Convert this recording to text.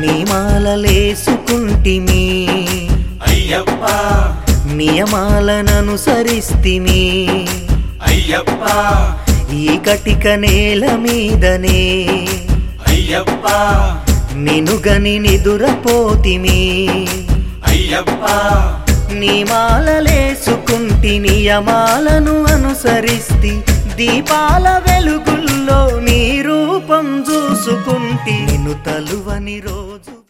నీ మాలలేసుకుంటిమి అయ్యప్ప నియమాలననుసరిస్తిమి అయ్యప్ప ఈ కటిక నేల మీదనే అయ్యప్ప నినుగని నిదురపోతిమి అయ్యప్ప నీ మాలలేసుకుంటి నియమాలను అనుసరిస్తి దీపాల వెలుగుల్లో నీ రూపం చూసుకుంటి నిన్ను తలువని రోజు